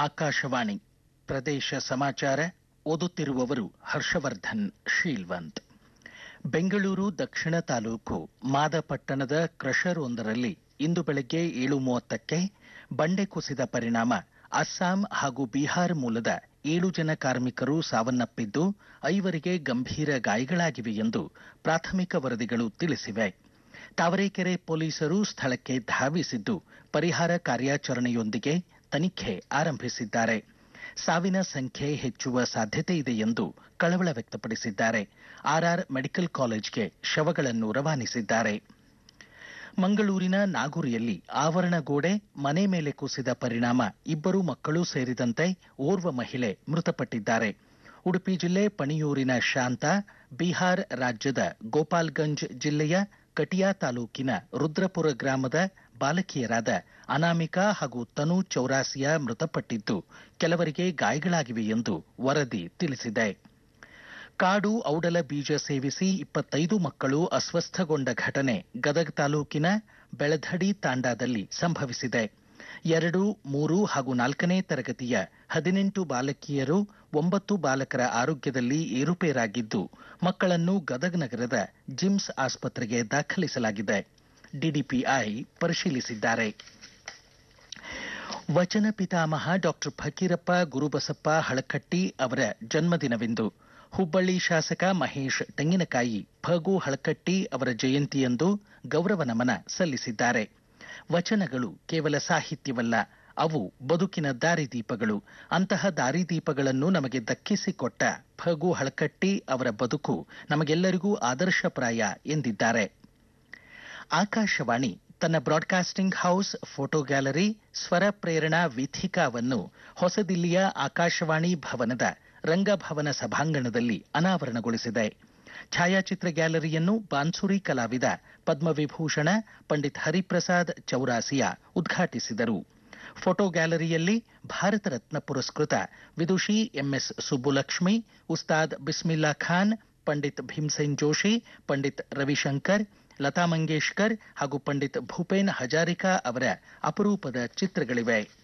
ಆಕಾಶವಾಣಿ ಪ್ರದೇಶ ಸಮಾಚಾರ ಓದುತ್ತಿರುವವರು ಹರ್ಷವರ್ಧನ್ ಶೀಲ್ವಂತ್ ಬೆಂಗಳೂರು ದಕ್ಷಿಣ ತಾಲೂಕು ಮಾದಪಟ್ಟಣದ ಕ್ರಷರ್ ಒಂದರಲ್ಲಿ ಇಂದು ಬೆಳಗ್ಗೆ ಏಳು ಮೂವತ್ತಕ್ಕೆ ಬಂಡೆ ಕುಸಿದ ಪರಿಣಾಮ ಅಸ್ಸಾಂ ಹಾಗೂ ಬಿಹಾರ ಮೂಲದ ಏಳು ಜನ ಕಾರ್ಮಿಕರು ಸಾವನ್ನಪ್ಪಿದ್ದು ಐವರಿಗೆ ಗಂಭೀರ ಗಾಯಗಳಾಗಿವೆ ಎಂದು ಪ್ರಾಥಮಿಕ ವರದಿಗಳು ತಿಳಿಸಿವೆ ತಾವರೆಕೆರೆ ಪೊಲೀಸರು ಸ್ಥಳಕ್ಕೆ ಧಾವಿಸಿದ್ದು ಪರಿಹಾರ ಕಾರ್ಯಾಚರಣೆಯೊಂದಿಗೆ ತನಿಖೆ ಆರಂಭಿಸಿದ್ದಾರೆ ಸಾವಿನ ಸಂಖ್ಯೆ ಹೆಚ್ಚುವ ಸಾಧ್ಯತೆ ಇದೆ ಎಂದು ಕಳವಳ ವ್ಯಕ್ತಪಡಿಸಿದ್ದಾರೆ ಆರ್ಆರ್ ಮೆಡಿಕಲ್ ಕಾಲೇಜ್ಗೆ ಶವಗಳನ್ನು ರವಾನಿಸಿದ್ದಾರೆ ಮಂಗಳೂರಿನ ನಾಗುರಿಯಲ್ಲಿ ಆವರಣ ಗೋಡೆ ಮನೆ ಮೇಲೆ ಕುಸಿದ ಪರಿಣಾಮ ಇಬ್ಬರು ಮಕ್ಕಳು ಸೇರಿದಂತೆ ಓರ್ವ ಮಹಿಳೆ ಮೃತಪಟ್ಟಿದ್ದಾರೆ ಉಡುಪಿ ಜಿಲ್ಲೆ ಪಣಿಯೂರಿನ ಶಾಂತ ಬಿಹಾರ್ ರಾಜ್ಯದ ಗೋಪಾಲ್ಗಂಜ್ ಜಿಲ್ಲೆಯ ಕಟಿಯಾ ತಾಲೂಕಿನ ರುದ್ರಪುರ ಗ್ರಾಮದ ಬಾಲಕಿಯರಾದ ಅನಾಮಿಕಾ ಹಾಗೂ ತನು ಚೌರಾಸಿಯಾ ಮೃತಪಟ್ಟಿದ್ದು ಕೆಲವರಿಗೆ ಗಾಯಗಳಾಗಿವೆ ಎಂದು ವರದಿ ತಿಳಿಸಿದೆ ಕಾಡು ಔಡಲ ಬೀಜ ಸೇವಿಸಿ ಇಪ್ಪತ್ತೈದು ಮಕ್ಕಳು ಅಸ್ವಸ್ಥಗೊಂಡ ಘಟನೆ ಗದಗ ತಾಲೂಕಿನ ಬೆಳಧಡಿ ತಾಂಡಾದಲ್ಲಿ ಸಂಭವಿಸಿದೆ ಎರಡು ಮೂರು ಹಾಗೂ ನಾಲ್ಕನೇ ತರಗತಿಯ ಹದಿನೆಂಟು ಬಾಲಕಿಯರು ಒಂಬತ್ತು ಬಾಲಕರ ಆರೋಗ್ಯದಲ್ಲಿ ಏರುಪೇರಾಗಿದ್ದು ಮಕ್ಕಳನ್ನು ಗದಗ ನಗರದ ಜಿಮ್ಸ್ ಆಸ್ಪತ್ರೆಗೆ ದಾಖಲಿಸಲಾಗಿದೆ ಡಿಡಿಪಿಐ ಪರಿಶೀಲಿಸಿದ್ದಾರೆ ವಚನ ಪಿತಾಮಹ ಡಾಕ್ಟರ್ ಫಕೀರಪ್ಪ ಗುರುಬಸಪ್ಪ ಹಳಕಟ್ಟಿ ಅವರ ಜನ್ಮದಿನವಿಂದು ಹುಬ್ಬಳ್ಳಿ ಶಾಸಕ ಮಹೇಶ್ ತೆಂಗಿನಕಾಯಿ ಫಗು ಹಳಕಟ್ಟಿ ಅವರ ಜಯಂತಿಯಂದು ಗೌರವ ನಮನ ಸಲ್ಲಿಸಿದ್ದಾರೆ ವಚನಗಳು ಕೇವಲ ಸಾಹಿತ್ಯವಲ್ಲ ಅವು ಬದುಕಿನ ದಾರಿದೀಪಗಳು ಅಂತಹ ದಾರಿದೀಪಗಳನ್ನು ನಮಗೆ ದಕ್ಕಿಸಿಕೊಟ್ಟ ಫಗು ಹಳಕಟ್ಟಿ ಅವರ ಬದುಕು ನಮಗೆಲ್ಲರಿಗೂ ಆದರ್ಶಪ್ರಾಯ ಎಂದಿದ್ದಾರೆ ಆಕಾಶವಾಣಿ ತನ್ನ ಬ್ರಾಡ್ಕಾಸ್ಟಿಂಗ್ ಹೌಸ್ ಫೋಟೋ ಗ್ಯಾಲರಿ ಸ್ವರ ಪ್ರೇರಣಾ ವೀಥಿಕಾವನ್ನು ಹೊಸದಿಲ್ಲಿಯ ಆಕಾಶವಾಣಿ ಭವನದ ರಂಗಭವನ ಸಭಾಂಗಣದಲ್ಲಿ ಅನಾವರಣಗೊಳಿಸಿದೆ ಛಾಯಾಚಿತ್ರ ಗ್ಯಾಲರಿಯನ್ನು ಬಾನ್ಸುರಿ ಕಲಾವಿದ ಪದ್ಮವಿಭೂಷಣ ಪಂಡಿತ್ ಹರಿಪ್ರಸಾದ್ ಚೌರಾಸಿಯಾ ಉದ್ಘಾಟಿಸಿದರು ಫೋಟೋ ಗ್ಯಾಲರಿಯಲ್ಲಿ ಭಾರತ ರತ್ನ ಪುರಸ್ಕೃತ ವಿದುಷಿ ಎಂಎಸ್ ಸುಬ್ಬುಲಕ್ಷ್ಮಿ ಉಸ್ತಾದ್ ಬಿಸ್ಮಿಲ್ಲಾ ಖಾನ್ ಪಂಡಿತ್ ಭೀಮ್ಸೇನ್ ಜೋಶಿ ಪಂಡಿತ್ ರವಿಶಂಕರ್ ಲತಾ ಮಂಗೇಶ್ಕರ್ ಹಾಗೂ ಪಂಡಿತ್ ಭೂಪೇನ್ ಹಜಾರಿಕಾ ಅವರ ಅಪರೂಪದ ಚಿತ್ರಗಳಿವೆ